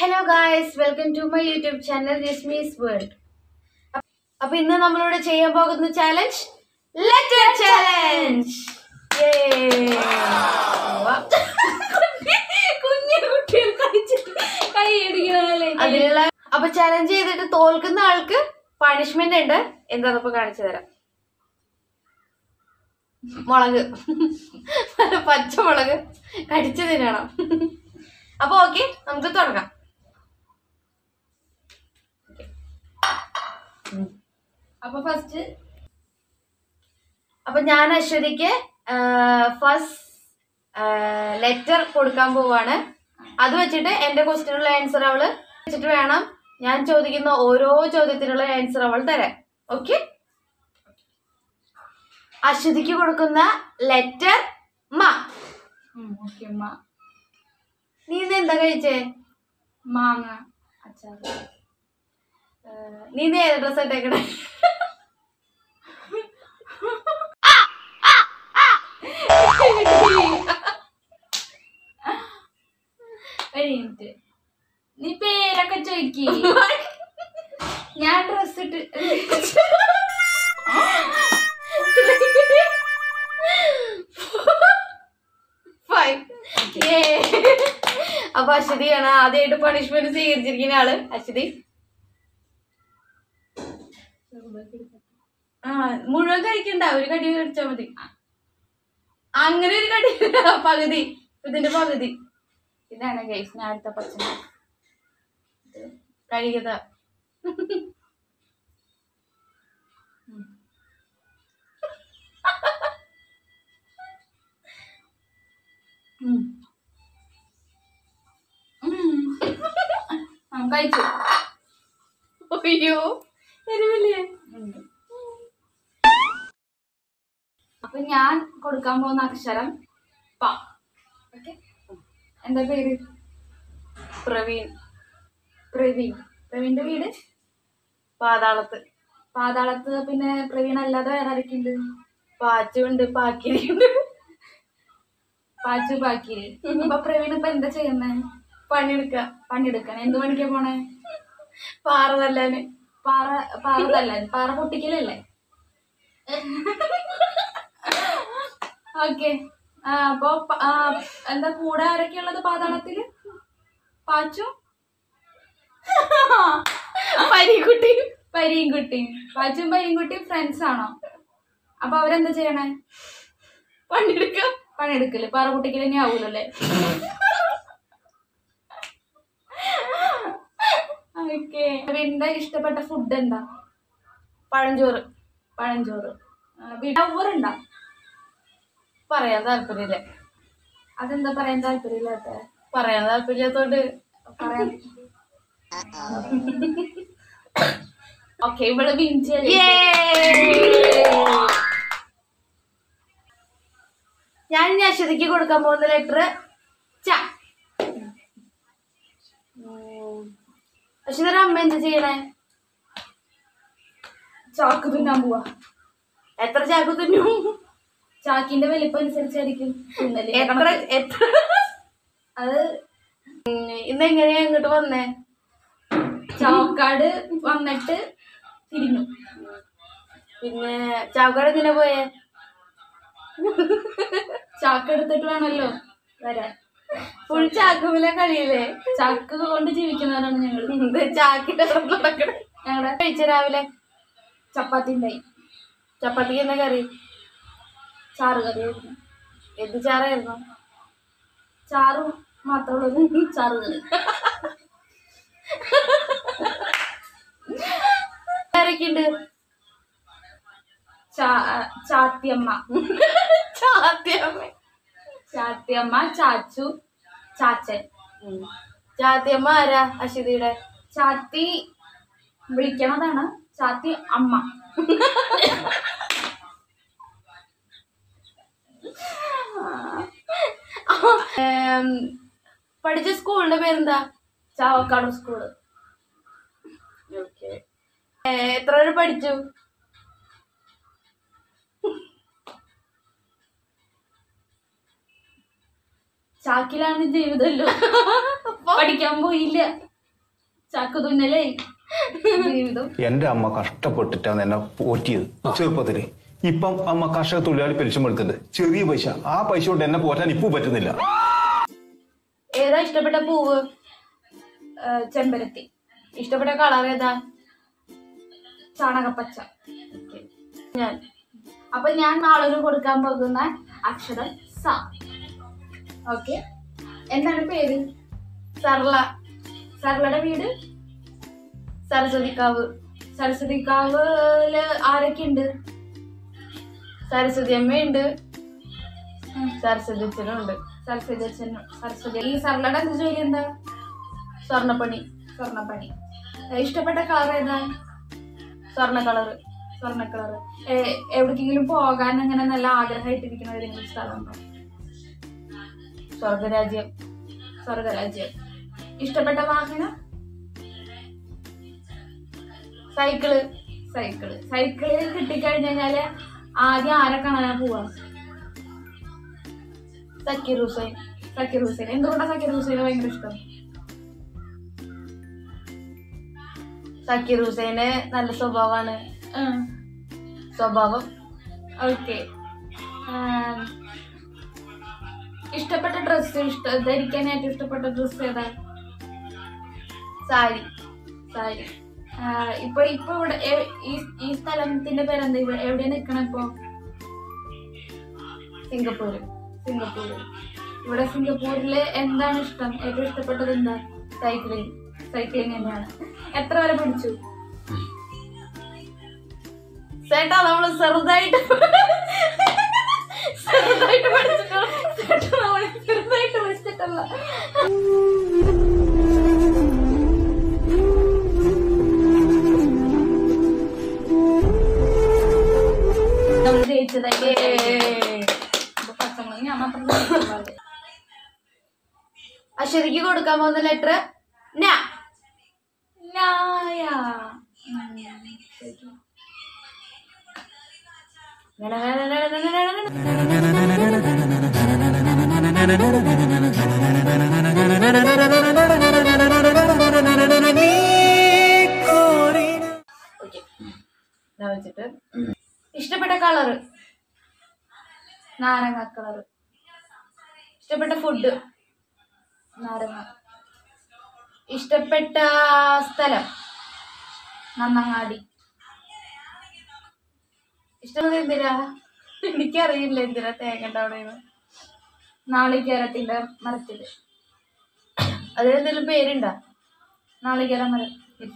Hello guys welcome to my YouTube channel Rashmi's world അപ്പൊ ഇന്ന് നമ്മളിവിടെ ചെയ്യാൻ പോകുന്ന ചാലഞ്ച് ലെറ്റർ ചാലഞ്ച് കുഞ്ഞു കുട്ടികൾ കഴിച്ചിട്ട് കൈ അടിക്കണല്ലേ അതിനുള്ള അപ്പൊ ചാലഞ്ച് ചെയ്തിട്ട് തോൽക്കുന്ന ആൾക്ക് പണിഷ്മെന്റ് ഉണ്ട് എന്താണെന്ന് ഇപ്പൊ കാണിച്ചു തരാം മുളക് പച്ചമുളക് കടിച്ചു തിന്നണം അപ്പൊ ഓക്കെ നമുക്ക് തുടങ്ങാം അപ്പൊ ഫസ്റ്റ് അപ്പൊ ഞാൻ അശ്വതിക്ക് ഫസ്റ്റ് ലെറ്റർ കൊടുക്കാൻ പോവാണ് അത് വെച്ചിട്ട് എന്റെ ക്വസ്റ്റിനുള്ള ആൻസർ അവള് വെച്ചിട്ട് വേണം ഞാൻ ചോദിക്കുന്ന ഓരോ ചോദ്യത്തിനുള്ള ആൻസർ അവൾ തരാൻ ഓക്കെ അശ്വതിക്ക് കൊടുക്കുന്ന ലെറ്റർ മ ഓക്കെ നീ ഇന്ന് എന്താ കഴിച്ചേ മാങ്ങ അച്ചാർ ഏഹ്, നീ ഇന്ന് ഏത് ഡ്രസ് ഇട്ടേക്കണേ ഒരു മിനിറ്റ് നീ പേരൊക്കെ ചോദിക്കി ഞാൻ ഡ്രസ് ഇട്ട് Fine. Yay. അപ്പൊ അശ്വതിയാണ് ആദ്യമായിട്ട് പണിഷ്മെന്റ് സ്വീകരിച്ചിരിക്കുന്ന ആള് അശ്വതി ആ മുഴുവൻ കഴിക്കണ്ട ഒരു കടി കഴിച്ചാ മതി അങ്ങനെ ഒരു കടി പകുതി ഇതിന്റെ പകുതി ഇതാണ് ഗൈസ് ഞാൻ അടുത്ത പച്ചമുളക് കഴിക്കത ഉം, കഴിച്ചു അയ്യോ എരിവില്ലേ അപ്പൊ ഞാൻ കൊടുക്കാൻ പോകുന്ന അക്ഷരം പ ഓക്കെ എന്താ പേര് പ്രവീൺ പ്രവീൺ പ്രവീണിന്റെ വീട് പാതാളത്ത് പാതാളത്ത് പിന്നെ പ്രവീൺ അല്ലാതെ വേറെ ആരൊക്കെയുണ്ട് പാച്ചുണ്ട് പാക്കിരിയുണ്ട് പാച്ചു പാക്കിരി അപ്പൊ പ്രവീൺ ഇപ്പൊ എന്താ ചെയ്യുന്നേ പണിയെടുക്ക പണിയെടുക്കണേ എന്ത് പണിക്കാ പോണേ പാറ തല്ലാന് പാറ പാറ തല്ല പാറ പൊട്ടിക്കലല്ലേ ഓക്കെ അപ്പൊ പ- ആ, എന്താ കൂടെ ആരൊക്കെ ഉള്ളത് പാതാളത്തില് പാച്ചു പരിക്കുട്ടി പരിയും കുട്ടിയും പാച്ചും പരിയും കുട്ടിയും ഫ്രണ്ട്സ് ആണോ അപ്പൊ അവരെന്താ ചെയ്യണേ പണിയെടുക്ക പണിയെടുക്കല് പാറ പൊട്ടിക്കൽ തന്നെ ആവൂലല്ലേ ഓക്കെ വീടിന്റെ ഇഷ്ടപ്പെട്ട ഫുഡ് എന്താ പഴഞ്ചോറ് പഴഞ്ചോറ് വീടവറുണ്ടോ പറയാൻ താല്പര്യമില്ല അതെന്താ പറയാൻ താല്പര്യമില്ലാത്ത പറയാൻ താല്പര്യത്തോണ്ട് പറയാൻ ഓക്കെ ഇവിടെ വിഞ്ചല് ഞാൻ ഇനി അശ്വതിക്ക് കൊടുക്കാൻ പോകുന്ന ലെറ്റർ ച അശ്വതിയുടെ അമ്മ എന്ത് ചെയ്യണേ ചാക്ക് തിന്നാൻ പോവാ എത്ര ചാക്കു തിന്നു ചാക്കിന്റെ വലിപ്പം അനുസരിച്ചായിരിക്കും തിന്നല് എത്ര എത്ര അത് ഉം, ഇന്ന് എങ്ങനെയാ ഇങ്ങോട്ട് വന്നേ ചാവക്കാട് വന്നിട്ട് തിരിഞ്ഞു പിന്നെ ചാവക്കാട് എന്തിനാ പോയേ ചാക്ക് എടുത്തിട്ട് വേണമല്ലോ വരാൻ ഫുൾ ചാക്കുമില്ല കളിയില്ലേ ചാക്ക് കൊണ്ട് ജീവിക്കുന്നവരാണ് ഞങ്ങൾ ഇത് ചാക്കിന്റെ പുറത്ത് നടക്കണേ ഞങ്ങളുടെ കഴിച്ച രാവിലെ ചപ്പാത്തി ഉണ്ടായി ചപ്പാത്തിക്ക് എന്താ കറി ചാറ് കറിയായിരുന്നു എന്ത് ചാറായിരുന്നു ചാറ് മാത്രമുള്ളത് ചാറ് കറി ആരൊക്കെയുണ്ട് ചാ- ചാത്തിയമ്മ ചാത്തിയമ്മ ചാത്തിയമ്മ ചാച്ചു ചാച്ചൻ ചാത്തിയമ്മ ആരാ അശ്വതിയുടെ ചാത്തി വിളിക്കണതാണ് ചാത്തി അമ്മ ഏം, പഠിച്ച സ്കൂളിന്റെ പേരെന്താ ചാവക്കാട് സ്കൂള് ഏ, എത്ര വരെ പഠിച്ചു ചാക്കിലാണ് ജീവിതമല്ലോ പഠിക്കാൻ പോയില്ല ചാക്ക് തുന്നലേ ജീവിതം എന്റെ അമ്മ കഷ്ടപ്പെട്ടിട്ടാണ് എന്നെ പോറ്റിയത് ചെറുപ്പത്തില് ഇപ്പം അമ്മ കർഷക തൊഴിലാളി പെൻഷൻ എടുത്തിട്ടുണ്ട് ചെറിയ പൈസ ആ പൈസ കൊണ്ട് എന്നെ പോറ്റാൻ ഇപ്പൊ പറ്റുന്നില്ല ഏതാ ഇഷ്ടപ്പെട്ട പൂവ് ആ, ചെമ്പരത്തി ഇഷ്ടപ്പെട്ട കളർ ഏതാ ചാണകപ്പച്ച ഞാൻ അപ്പൊ ഞാൻ നാളെ കൊടുക്കാൻ പോകുന്ന അക്ഷരം സ ഓക്കെ എന്താണ് പേര് സർള സർലയുടെ വീട് സരസ്വതിക്കാവ് സരസ്വതിക്കാവില് ആരൊക്കെ ഉണ്ട് സരസ്വതി അമ്മയുണ്ട് സരസ്വതി അച്ഛനും ഉണ്ട് സരസ്വതി അച്ഛൻ സരസ്വതി ഈ സർലയുടെ എന്ത് ജോലി എന്താ സ്വർണ്ണപ്പണി സ്വർണ്ണപ്പണി ഏ, ഇഷ്ടപ്പെട്ട കളർ ഏതാ സ്വർണ്ണ കളറ് സ്വർണ്ണ കളർ എവിടേക്കെങ്കിലും പോകാൻ അങ്ങനെ നല്ല ആഗ്രഹമായിട്ടിരിക്കുന്ന ഏതെങ്കിലും സ്ഥലമുണ്ടോ സ്വർഗരാജ്യം സ്വർഗരാജ്യം ഇഷ്ടപ്പെട്ട വാഹനം സൈക്കിള് സൈക്കിള് സൈക്കിളിൽ കിട്ടിക്കഴിഞ്ഞു കഴിഞ്ഞാല് ആദ്യം ആരെ കാണാനാ പോവാ സക്കീർ ഹുസൈൻ സക്കീർ ഹുസൈൻ എന്തുകൊണ്ടാ സക്കീർ ഹുസൈനെ ഭയങ്കര ഇഷ്ടം സക്കീർ ഹുസൈന് നല്ല സ്വഭാവമാണ് സ്വഭാവം ഓക്കെ ഇഷ്ടപ്പെട്ട ഡ്രസ്സ് ഇഷ്ട ധരിക്കാൻ ഏറ്റവും ഇഷ്ടപ്പെട്ട ഡ്രസ്സ് ഏതാ സാരി സാരി ആ, ഇപ്പൊ ഇപ്പൊ ഇവിടെ എ- ഈ ഈ സ്ഥലത്തിന്റെ പേരെന്താ ഇവിടെ എവിടെ നിക്കണ ഇപ്പൊ സിംഗപ്പൂര് സിംഗപ്പൂര് ഇവിടെ സിംഗപ്പൂരില് എന്താണ് ഇഷ്ടം ഏറ്റവും ഇഷ്ടപ്പെട്ടത് എന്താ സൈക്ലിംഗ് സൈക്ലിംഗ് തന്നെയാണ് എത്ര വരെ പഠിച്ചു ചേട്ടാ നമ്മള് ചെറുതായിട്ട് ചെറുതായിട്ട് പഠിച്ചിട്ടുള്ളൂ ചേട്ടാ, നമ്മള് ചെറുതായിട്ട് പഠിച്ചിട്ടല്ല നമ്മൾ ജയിച്ചതായിട്ട് അപ്പൊ പച്ചമുളക് ഞാൻ മാത്രം ജയിച്ചിട്ടുള്ളൂ. അശ്വതിക്ക് കൊടുക്കാൻ പോകുന്ന ലെറ്റർ ഞാ നായ. ഉം, ശരി. ഓക്കെ ഞാൻ വെച്ചിട്ട് ഇഷ്ടപ്പെട്ട കളറ് നാരങ്ങ കളർ ഇഷ്ടപ്പെട്ട ഫുഡ് നാരങ്ങ ഇഷ്ടപ്പെട്ട സ്ഥലം നന്നങ്ങാടി ഇഷ്ടമുള്ളത് എന്തിനാ എനിക്കറിയില്ല എന്തിനാ തേങ്ങ ഉണ്ടാവണേന്ന് നാളികേരത്തിന്റെ മരത്തില് അതിനെന്തെങ്കിലും പേരുണ്ടാ നാളികേര മരം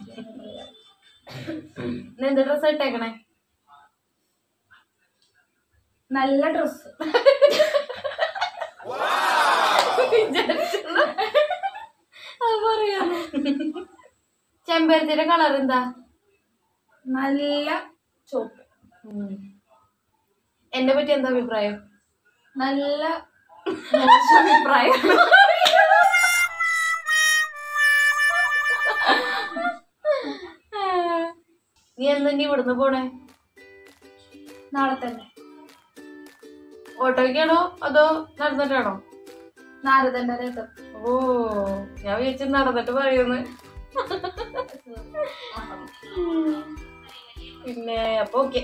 ഇന്ന് എന്ത് ഡ്രസ്സ് ഇട്ടേക്കണേ നല്ല ഡ്രസ് അത് പറയാ ചെമ്പരത്തിയുടെ കളർ എന്താ നല്ല ചോപ്പ് എന്നെ പറ്റി എന്താ അഭിപ്രായം നല്ല മോശം അഭിപ്രായം നീ എന്നാ നീ ഇവിടുന്ന് പോണേ നാളെ തന്നെ ഓട്ടോയ്ക്കാണോ അതോ നടന്നിട്ടാണോ നാരദന്റെ രഥം ഓ ഞാൻ വിചാരിച്ചു നടന്നിട്ട് പറയുന്നു പിന്നെ അപ്പൊ ഓക്കെ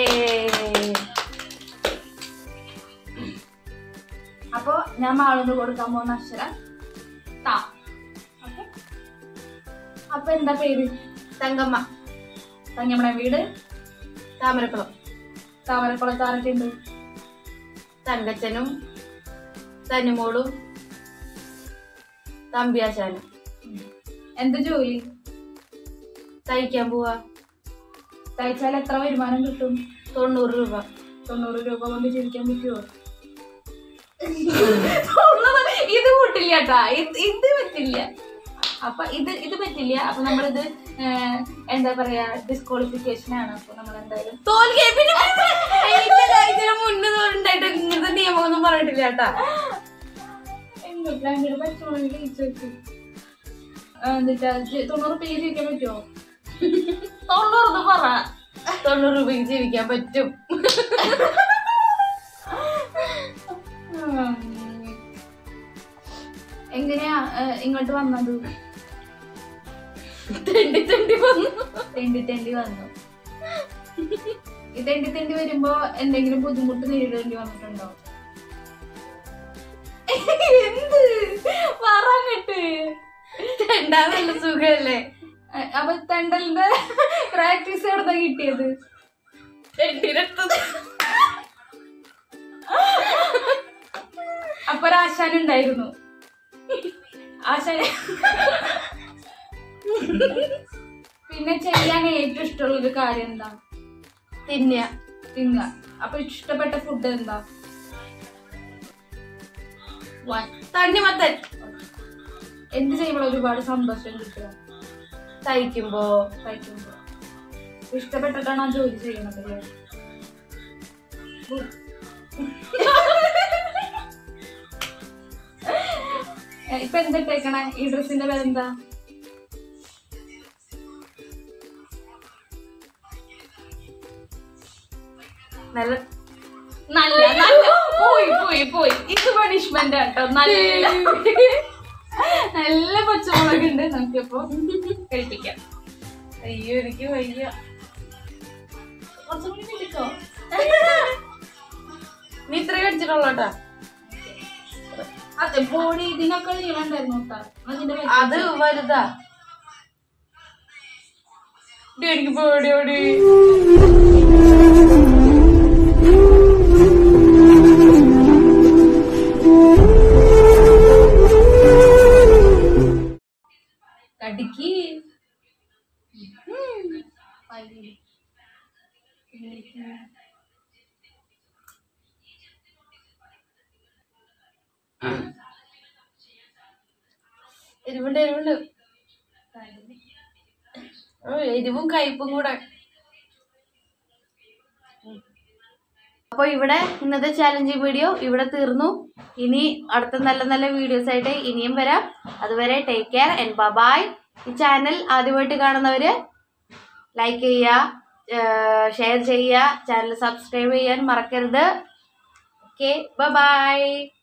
അപ്പൊ ഞാൻ മാളൂന്ന് കൊടുക്കാൻ പോകുന്ന അക്ഷരം താ ഓക്കെ അപ്പൊ എന്താ പേര് തങ്കമ്മ തങ്ങമ്മടെ വീട് താമരക്കുളം താമരക്കുളത്ത് ആരൊക്കെ ഉണ്ട് തങ്കച്ചനും തനുമോളും തമ്പിയാശാനും എന്ത് ജോലി തയ്ക്കാൻ പോവാ തയ്ച്ചാൽ എത്ര വരുമാനം കിട്ടും തൊണ്ണൂറ് രൂപ തൊണ്ണൂറ് രൂപ കൊണ്ട് ജീവിക്കാൻ പറ്റുമോ ഇത് കൂട്ടില്ല കേട്ടാ ഇത് ഇത് പറ്റില്ല അപ്പൊ ഇത് ഇത് പറ്റില്ല അപ്പൊ നമ്മളിത് ഏഹ്, എന്താ പറയാ ഡിസ്ക്വാളിഫിക്കേഷൻ ആണ് അപ്പൊ നമ്മൾ എന്തായാലും തോൽക്കേ പിന്നെ ഇതിന്റെ കാര്യത്തിന് മുന്നേ ഉണ്ടായിട്ട് ഇങ്ങനത്തെ നിയമമൊന്നും പറഞ്ഞിട്ടില്ല കേട്ടാ രണ്ടിന് പറ്റുവാണെങ്കിൽ ജയിച്ചു വെക്കും എന്നിട്ട് തൊണ്ണൂറ് രൂപ ജീവിക്കാൻ പറ്റുമോ തൊണ്ണൂറ് പറ തൊണ്ണൂറ് രൂപയ്ക്ക് ജീവിക്കാൻ പറ്റും ഉം. എങ്ങനെയാ ഏഹ്, ഇങ്ങോട്ട് വന്നത് തെണ്ടി തെണ്ടി വന്നു തെണ്ടി തെണ്ടി വന്നു ഈ തെണ്ടി തെണ്ടി വരുമ്പോ എന്തെങ്കിലും ബുദ്ധിമുട്ട് നേരിടേണ്ടി വന്നിട്ടുണ്ടോ എന്ത് പറങ്ങിട്ട് തെണ്ടാ നല്ല സുഖല്ലേ അപ്പൊ തെണ്ടലിന്റെ പ്രാക്ടീസ് എവിടെ കിട്ടിയത് തെണ്ടിരട്ടത് അപ്പൊ ഒരു ആശാൻ ഉണ്ടായിരുന്നു ആശാൻ പിന്നെ ചെയ്യാൻ ഏറ്റവും ഇഷ്ടമുള്ള ഒരു കാര്യം എന്താ തിന്നുക തിന്ന അപ്പൊ ഇഷ്ടപ്പെട്ട ഫുഡ് എന്താ തണ്ണിമത്തൻ എന്ത് ചെയ്യുമ്പോൾ ഒരുപാട് സന്തോഷം കിട്ടുക തയ്ക്കുമ്പോ കഴിക്കുമ്പോ ഇഷ്ടപ്പെട്ടിട്ടാണ് ആ ജോലി ചെയ്യണത് അല്ലേ ഏ, ഇപ്പൊ എന്തിട്ടേക്കണേ ഈ ഡ്രസ്സിന്റെ പേരെന്താ നല്ല നല്ല നല്ല പോയി പോയി പോയി ഇത് പണിഷ്മെന്റ് ആട്ടോ നല്ല നല്ല പച്ചമുളക് ഉണ്ട് നമുക്കിപ്പോ കഴിപ്പിക്കാം അയ്യോ എനിക്ക് വയ്യ കുറച്ചും കൂടി എടുക്കോ നീ ഇത്ര കടിച്ചിട്ടുള്ളോട്ടാ അതെ ബോഡി ഇതിനൊക്കെ നീളണ്ടായിരുന്നു കേട്ടോ അതിന്റെ വലിപ്പം അത് വലുതാ ഡി, എനിക്ക് പേടിയോടി കടിക്ക് എരിവുണ്ട് എരിവുണ്ട് ഓ, എരിവും കയ്പും കൂടെ അപ്പൊ ഇവിടെ ഇന്നത്തെ ചാലഞ്ചിങ് വീഡിയോ ഇവിടെ തീർന്നു ഇനി അടുത്ത നല്ല നല്ല വീഡിയോസ് ആയിട്ട് ഇനിയും വരാം അതുവരെ ടേക്ക് കെയർ ആൻഡ് ബബായ് ഈ ചാനൽ ആദ്യമായിട്ട് കാണുന്നവര് ലൈക്ക് ചെയ്യുക ഷെയർ ചെയ്യുക ചാനൽ സബ്സ്ക്രൈബ് ചെയ്യാൻ മറക്കരുത് ഓക്കെ ബബായ്